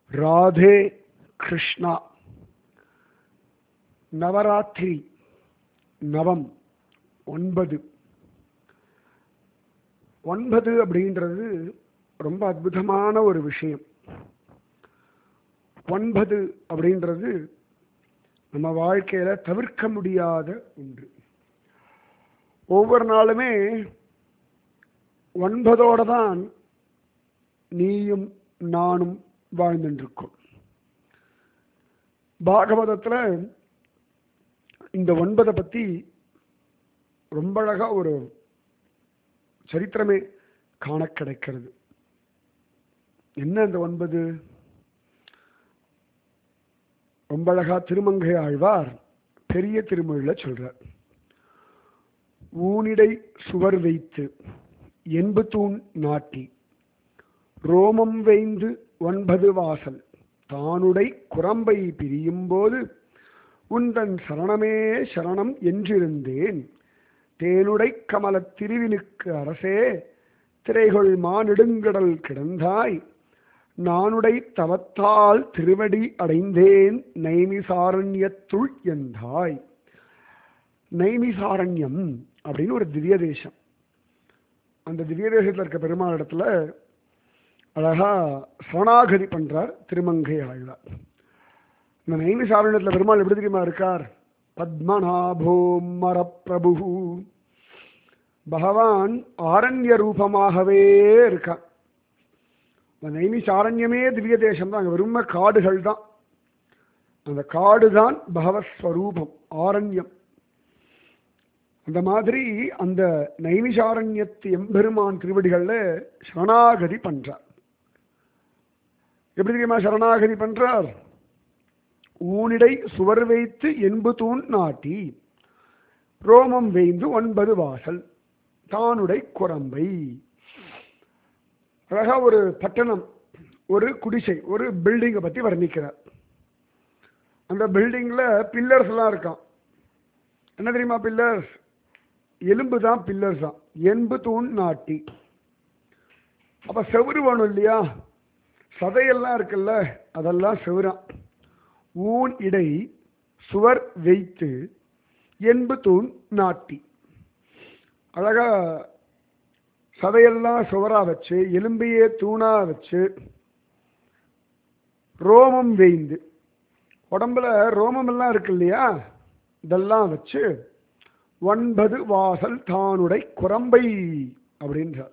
ராதே கிருஷ்ணா நவராத்திரி நவம் ஒன்பது ஒன்பது அப்படின்றது ரொம்ப அற்புதமான ஒரு விஷயம் ஒன்பது அப்படின்றது நம்ம வாழ்க்கையில தவிர்க்க முடியாத ஒன்று ஒவ்வொரு நாளுமே ஒன்பதோட தான் நீயும் நானும் வாழ்ந்துருக்கோம் பாகவதத்துல இந்த ஒன்பதை பத்தி ரொம்ப அழகா ஒரு சரித்திரமே காண கிடைக்கிறது என்ன அந்த ஒன்பது ரொம்ப அழகா திருமங்கை ஆழ்வார் பெரிய திருமொழியில சொல்றார் ஊனிடை சுவர் வைத்து என்பு தூண் நாட்டி ரோமம் வைந்து ஒன்பது வாசல் தானுடை குரம்பை பிரியும் போது உந்தன் சரணமே சரணம் என்றிருந்தேன் தேனுடை கமலத் திருவினுக்கு அரசே திரைகொள் மானிடுங்கடல் கிடந்தாய் நானுடை தவத்தால் திருவடி அடைந்தேன் நைமிசாரண்யத்துள் எந்தாய் நைமிசாரண்யம் அப்படின்னு ஒரு திவ்ய தேசம் அந்த திவ்ய தேசத்தில் இருக்க பெருமாள் இடத்துல அழகா சரணாகதி பண்றார் திருமங்கை ஆழ்வார் இந்த நைமிசாரண்யத்தில் பெருமாள் எப்படி தெரியுமா இருக்கார் பத்மநாபோம் மரப்பிரபு பகவான் ஆரண்ய ரூபமாகவே இருக்கான் இந்த நைமிசாரண்யமே திவ்ய தேசம் தான் அங்கே வெறும காடுகள் தான் அந்த காடு தான் பகவத் ஸ்வரூபம் ஆரண்யம் அந்த மாதிரி அந்த நைமிசாரண்யத்து எம்பெருமான் திருவடிகள்ல சரணாகதி பண்றார் எப்படி தெரியுமா சரணாகதி பண்றார் ஊனிடை சுவர் வைத்து என்பு தூண் நாட்டி ரோமம் வேய்ந்து ஒன்பது வாசல் தானுடை குரம்பை அழகா ஒரு பட்டணம் ஒரு குடிசை ஒரு பில்டிங்கை பத்தி வர்ணிக்கிறார் அந்த பில்டிங்ல பில்லர்ஸ் எல்லாம் இருக்கான் என்ன தெரியுமா பில்லர்ஸ் எலும்பு தான் பில்லர்ஸ் தான் என்பு தூண் நாட்டி அப்ப செவுரு வேணும் இல்லையா சதையெல்லாம் இருக்குல்ல அதெல்லாம் செவுறான் ஊன் இடை சுவர் வைத்து என்பு தூண் நாட்டி அழகா சதையெல்லாம் சுவரா வச்சு எலும்பையே தூணா வச்சு ரோமம் வேய்ந்து உடம்புல ரோமம் எல்லாம் இருக்கு இல்லையா இதெல்லாம் வச்சு ஒன்பது வாசல் தானுடை குரம்பை அப்படின்றார்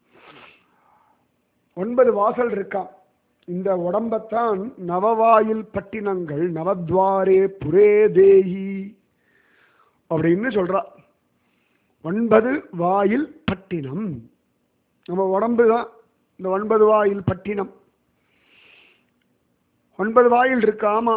ஒன்பது வாசல் இருக்கான் இந்த உடம்பத்தான் நவவாயில் பட்டினங்கள் நவத்வாரே புரே தேயி அப்படின்னு சொல்றா ஒன்பது வாயில் பட்டினம் நம்ம உடம்பு தான் இந்த ஒன்பது வாயில் பட்டினம் ஒன்பது வாயில் இருக்கு ஆமா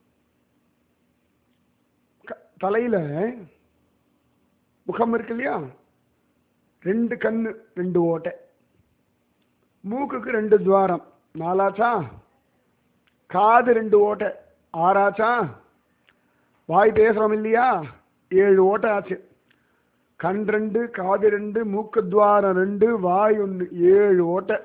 தலையில முகம் இருக்கு இல்லையா ரெண்டு கண்ணு ரெண்டு ஓட்டை மூக்குக்கு ரெண்டு துவாரம் நாலாச்சா காது ரெண்டு ஓட்டை ஆறாச்சா வாய் பேசுறோம் இல்லையா ஏழு ஓட்டை ஆச்சு கண் ரெண்டு காது ரெண்டு மூக்கு துவாரம் ரெண்டு வாய் ஒன்று ஏழு ஓட்டை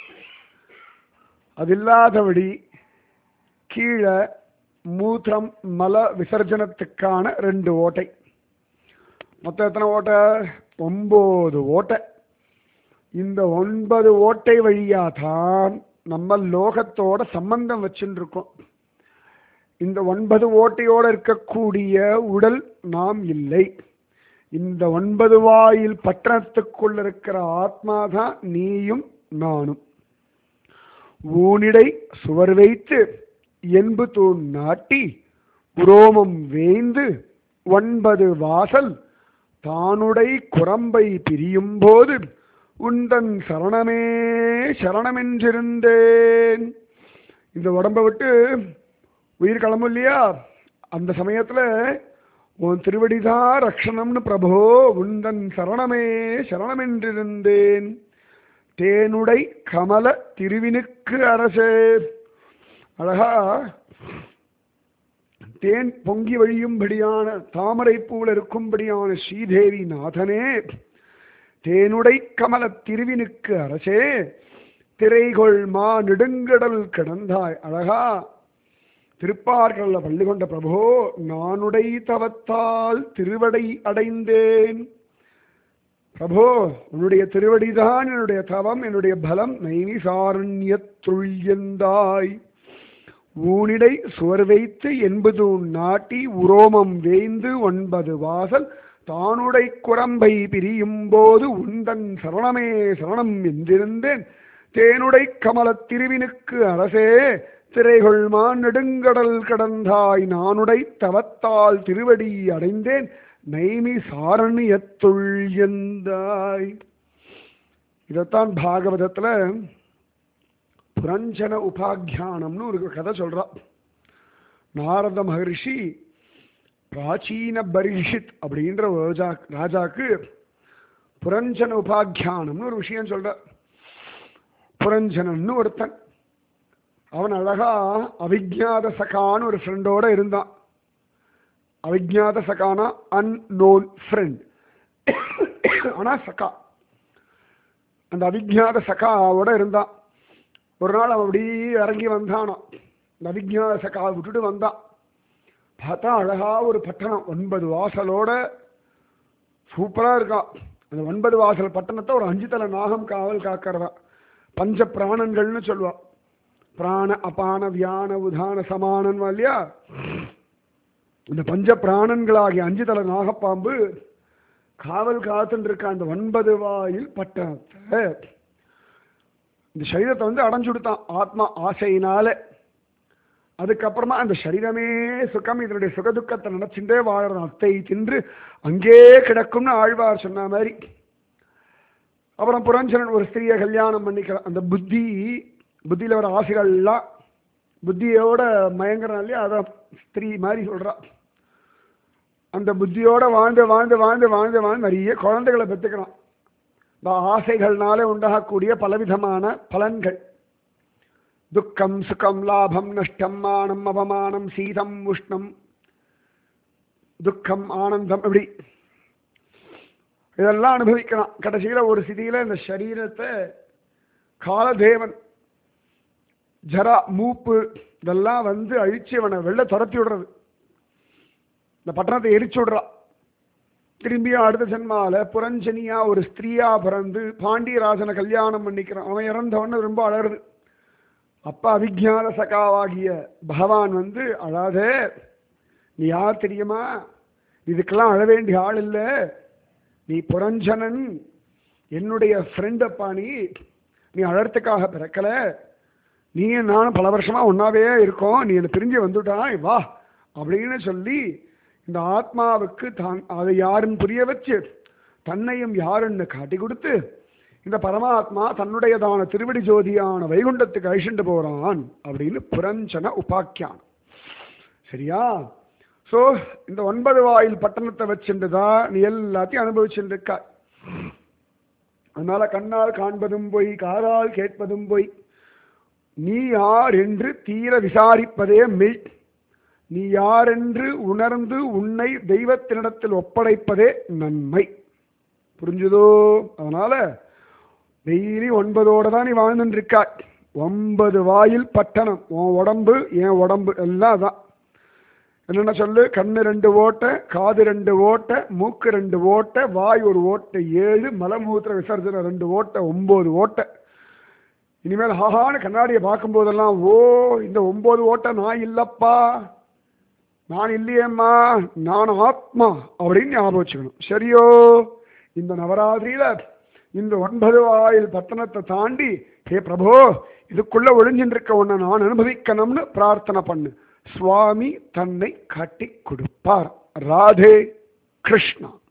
அது இல்லாதபடி கீழே மூத்திரம் மல விசர்ஜனத்துக்கான ரெண்டு ஓட்டை மொத்தம் எத்தனை ஓட்டை ஒன்பது ஓட்டை இந்த ஒன்பது ஓட்டை வழியா தான் நம்ம லோகத்தோட சம்பந்தம் வச்சுட்டு இருக்கோம் இந்த ஒன்பது ஓட்டையோட இருக்கக்கூடிய உடல் நாம் இல்லை இந்த ஒன்பது வாயில் பட்டணத்துக்குள்ள இருக்கிற ஆத்மா தான் நீயும் நானும் ஊனிடை சுவர் வைத்து என்பு தூண் நாட்டி உரோமம் வேய்ந்து ஒன்பது வாசல் தானுடை குரம்பை பிரியும் போது உந்தன் சரணமே சரணமென்றிருந்தேன் இந்த உடம்பை விட்டு உயிர் கிளம்பும் இல்லையா அந்த சமயத்துல உன் திருவடிதான் ரக்ஷணம்னு பிரபோ உந்தன் சரணமே சரணமென்றிருந்தேன் தேனுடை கமல திருவினுக்கு அரசே அழகா தேன் பொங்கி வழியும்படியான தாமரை பூவில் இருக்கும்படியான ஸ்ரீதேவி நாதனே தேனுடை கமல திருவினுக்கு அரசே திரைகொள் மா நெடுங்கடல் கிடந்தாய் அழகா திருப்பார்கடல்ல பள்ளி கொண்ட பிரபோ நானுடை தவத்தால் திருவடை அடைந்தேன் பிரபோ உன்னுடைய திருவடிதான் என்னுடைய தவம் என்னுடைய பலம் நைனி சாரண்யத்துள்யந்தாய் ஊனிடை சுவர் வைத்து என்பது உன் நாட்டி உரோமம் வேய்ந்து ஒன்பது வாசல் தானுடை குரம்பை பிரியும் போது உந்தன் சரணமே சரணம் என்றிருந்தேன் தேனுடை கமலத் திருவினுக்கு அரசே திரைகொள்மான் நெடுங்கடல் கடந்தாய் நானுடை தவத்தால் திருவடி அடைந்தேன் நைமி சாரணியத்துள் எந்தாய் இதைத்தான் பாகவதத்துல புரஞ்சன உபாக்கியானம்னு ஒரு கதை சொல்றா நாரத மகரிஷி பிராச்சீன பரிஷித் அப்படின்ற ஒரு ராஜா ராஜாக்கு புரஞ்சன உபாக்கியானம்னு ஒரு விஷயம் சொல்ற புரஞ்சனன்னு ஒருத்தன் அவன் அழகா அவிஜாத சகான்னு ஒரு ஃப்ரெண்டோட இருந்தான் அவிஜாத சகானா அன்னோன் ஃப்ரெண்ட் ஆனா சகா அந்த அவிஜாத சகாவோட இருந்தான் ஒரு நாள் அவன் அப்படியே இறங்கி வந்தானோ இந்த அவிஜாத சகாவை விட்டுட்டு வந்தான் பார்த்தா அழகா ஒரு பட்டணம் ஒன்பது வாசலோட சூப்பரா இருக்கான் அந்த ஒன்பது வாசல் பட்டணத்தை ஒரு அஞ்சு தலை நாகம் காவல் காக்கிறதா பஞ்ச பிராணங்கள்னு சொல்லுவா பிராண அபான வியான உதான சமானன் இல்லையா இந்த பஞ்ச பிராணன்களாகிய அஞ்சு தலை நாகப்பாம்பு காவல் காத்துட்டு இருக்க அந்த ஒன்பது வாயில் பட்டணத்தை இந்த சரீரத்தை வந்து அடைஞ்சு கொடுத்தான் ஆத்மா ஆசையினால அதுக்கப்புறமா அந்த சரீரமே சுகம் இதனுடைய சுகதுக்கத்தை நினைச்சுட்டே வாழற அத்தை தின்று அங்கே கிடக்கும்னு ஆழ்வார் சொன்ன மாதிரி அப்புறம் புரஞ்சனன் ஒரு ஸ்திரியை கல்யாணம் பண்ணிக்கிறான் அந்த புத்தி புத்தியில் வர ஆசைகள்லாம் புத்தியோட மயங்குறான் இல்லையா அதான் ஸ்திரீ மாதிரி சொல்றா அந்த புத்தியோட வாழ்ந்து வாழ்ந்து வாழ்ந்து வாழ்ந்து வாழ்ந்து நிறைய குழந்தைகளை பெற்றுக்கிறான் இந்த ஆசைகள்னாலே உண்டாகக்கூடிய பலவிதமான பலன்கள் துக்கம் சுகம் லாபம் நஷ்டம் மானம் அவமானம் சீதம் உஷ்ணம் துக்கம் ஆனந்தம் இப்படி இதெல்லாம் அனுபவிக்கிறான் கடைசியில் ஒரு சிதியில் இந்த சரீரத்தை காலதேவன் ஜரா மூப்பு இதெல்லாம் வந்து அழிச்சு அவனை வெளில துரத்தி விடுறது இந்த பட்டணத்தை எரிச்சு விடுறான் திரும்பியும் அடுத்த ஜென்மால புரஞ்சனியா ஒரு ஸ்திரீயா பிறந்து பாண்டியராஜனை கல்யாணம் பண்ணிக்கிறான் அவன் இறந்தவொன்னு ரொம்ப அழகுது அப்பா அவிஜான சகாவாகிய பகவான் வந்து அழாதே நீ யார் தெரியுமா இதுக்கெல்லாம் அழ வேண்டிய ஆள் இல்லை நீ புரஞ்சனன் என்னுடைய ஃப்ரெண்ட் அப்பா நீ நீ அழறதுக்காக பிறக்கல நீ நானும் பல வருஷமா ஒன்னாவே இருக்கோம் நீ என்னை பிரிஞ்சு வந்துட்டாய் வா அப்படின்னு சொல்லி இந்த ஆத்மாவுக்கு தான் அதை யாருன்னு புரிய வச்சு தன்னையும் யாருன்னு காட்டி கொடுத்து இந்த பரமாத்மா தன்னுடையதான திருவடி ஜோதியான வைகுண்டத்துக்கு அழிச்சுட்டு போறான் அப்படின்னு புரஞ்சன உபாக்கியான் சரியா ஸோ இந்த ஒன்பது வாயில் பட்டணத்தை வச்சுட்டு தான் நீ எல்லாத்தையும் அனுபவிச்சுட்டு இருக்கா அதனால கண்ணால் காண்பதும் போய் காதால் கேட்பதும் போய் நீ யார் என்று தீர விசாரிப்பதே மெய் நீ யாரென்று உணர்ந்து உன்னை தெய்வத்தினிடத்தில் ஒப்படைப்பதே நன்மை புரிஞ்சுதோ அதனால டெய்லி ஒன்பதோட தான் நீ வாழ்ந்துட்டு இருக்கா ஒன்பது வாயில் பட்டணம் உன் உடம்பு என் உடம்பு எல்லாம் தான் என்னென்ன சொல்லு கண்ணு ரெண்டு ஓட்டை காது ரெண்டு ஓட்டை மூக்கு ரெண்டு ஓட்டை வாய் ஒரு ஓட்டை ஏழு மலமூத்திர விசர்ஜனை ரெண்டு ஓட்டை ஒம்பது ஓட்டை இனிமேல் ஹாஹான்னு கண்ணாடியை பார்க்கும்போதெல்லாம் ஓ இந்த ஒம்பது ஓட்டை நான் இல்லப்பா நான் இல்லையேம்மா நான் ஆத்மா அப்படின்னு ஞாபகம் வச்சுக்கணும் சரியோ இந்த நவராத்திரியில இந்த ஒன்பது வாயில் பட்டணத்தை தாண்டி ஹே பிரபோ இதுக்குள்ள ஒளிஞ்சின்னு இருக்க உன்னை நான் அனுபவிக்கணும்னு பிரார்த்தனை பண்ணு சுவாமி தன்னை காட்டி கொடுப்பார் ராதே கிருஷ்ணா